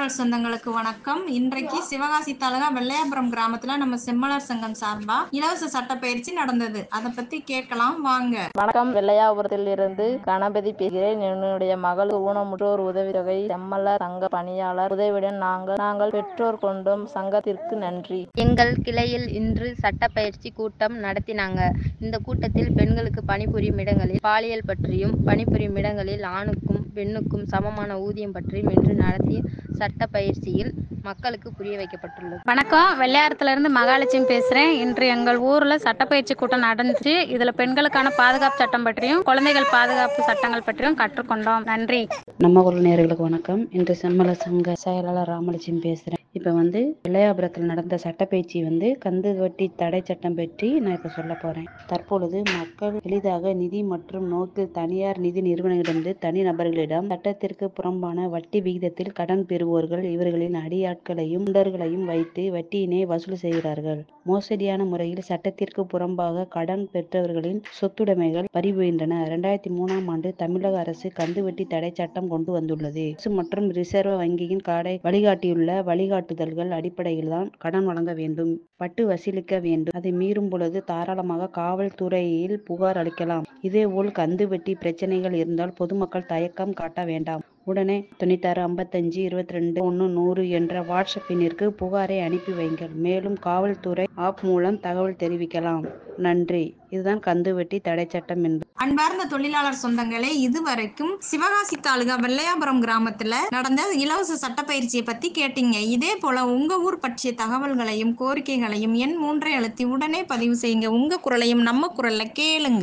தொழிலாளர் சொந்தங்களுக்கு வணக்கம் இன்றைக்கு சிவகாசி தாலுகா வெள்ளையாபுரம் கிராமத்துல நம்ம செம்மலர் சங்கம் சார்பா இலவச சட்ட பயிற்சி நடந்தது அதை பத்தி கேட்கலாம் வாங்க வணக்கம் வெள்ளையாபுரத்தில் இருந்து கணபதி பேசுகிறேன் என்னுடைய மகள் ஊனமுற்றோர் உதவித்தொகை செம்மலர் சங்க பணியாளர் உதவியுடன் நாங்கள் நாங்கள் பெற்றோர் கொண்டும் சங்கத்திற்கு நன்றி எங்கள் கிளையில் இன்று சட்டப்பயிற்சி கூட்டம் நடத்தினாங்க இந்த கூட்டத்தில் பெண்களுக்கு பணிபுரியும் இடங்களில் பாலியல் பற்றியும் பணிபுரியும் இடங்களில் ஆணுக்கும் பெண்ணுக்கும் சமமான ஊதியம் பற்றியும் இன்று நடத்திய சட்ட பயிற்சியில் மக்களுக்கு புரிய வைக்கப்பட்டுள்ளது வணக்கம் வெள்ளையாரத்துல இருந்து மகாலட்சுமி பேசுறேன் இன்று எங்கள் ஊர்ல சட்டப்பயிற்சி கூட்டம் நடந்துச்சு இதுல பெண்களுக்கான பாதுகாப்பு சட்டம் பற்றியும் குழந்தைகள் பாதுகாப்பு சட்டங்கள் பற்றியும் கற்றுக்கொண்டோம் நன்றி நம்ம ஊர் நேர்களுக்கு வணக்கம் இன்று செம்மல சங்க செயலாளர் ராமலட்சுமி பேசுகிறேன் இப்போ வந்து வெள்ளையாபுரத்தில் நடந்த சட்டப்பயிற்சி வந்து கந்து வட்டி தடை சட்டம் பற்றி நான் இப்போ சொல்ல போகிறேன் தற்பொழுது மக்கள் எளிதாக நிதி மற்றும் நோக்கில் தனியார் நிதி நிறுவனங்களிடமிருந்து தனி நபர்களிடம் சட்டத்திற்கு புறம்பான வட்டி விகிதத்தில் கடன் பெறுவோர்கள் இவர்களின் அடியாட்களையும் தொண்டர்களையும் வைத்து வட்டியினை வசூல் செய்கிறார்கள் மோசடியான முறையில் சட்டத்திற்கு புறம்பாக கடன் பெற்றவர்களின் சொத்துடைமைகள் பறிபோகின்றன இரண்டாயிரத்தி மூணாம் ஆண்டு தமிழக அரசு கந்துவட்டி தடை சட்டம் கொண்டு வந்துள்ளது அரசு மற்றும் ரிசர்வ் வங்கியின் கடை வழிகாட்டியுள்ள வழிகாட்டுதல்கள் அடிப்படையில் தான் கடன் வழங்க வேண்டும் பட்டு வசூலிக்க வேண்டும் அதை மீறும் பொழுது தாராளமாக காவல்துறையில் புகார் அளிக்கலாம் இதேபோல் கந்து வெட்டி பிரச்சனைகள் இருந்தால் பொதுமக்கள் தயக்கம் காட்ட வேண்டாம் உடனே தொண்ணூத்தாறு ஐம்பத்தஞ்சு இருபத்தி ரெண்டு ஒன்று நூறு என்ற வாட்ஸ்அப் எண்ணிற்கு புகாரை அனுப்பி வைங்கள் மேலும் காவல்துறை ஆப் மூலம் தகவல் தெரிவிக்கலாம் நன்றி இதுதான் கந்துவட்டி தடை சட்டம் என்பது அன்பார்ந்த தொழிலாளர் சொந்தங்களே இதுவரைக்கும் சிவகாசி தாலுகா வெள்ளையாபுரம் கிராமத்துல நடந்த இலவச சட்ட பயிற்சியை பத்தி கேட்டீங்க இதே போல உங்க ஊர் பற்றிய தகவல்களையும் கோரிக்கைகளையும் எண் மூன்றை அழுத்தி உடனே பதிவு செய்யுங்க உங்க குரலையும் நம்ம குரல்ல கேளுங்க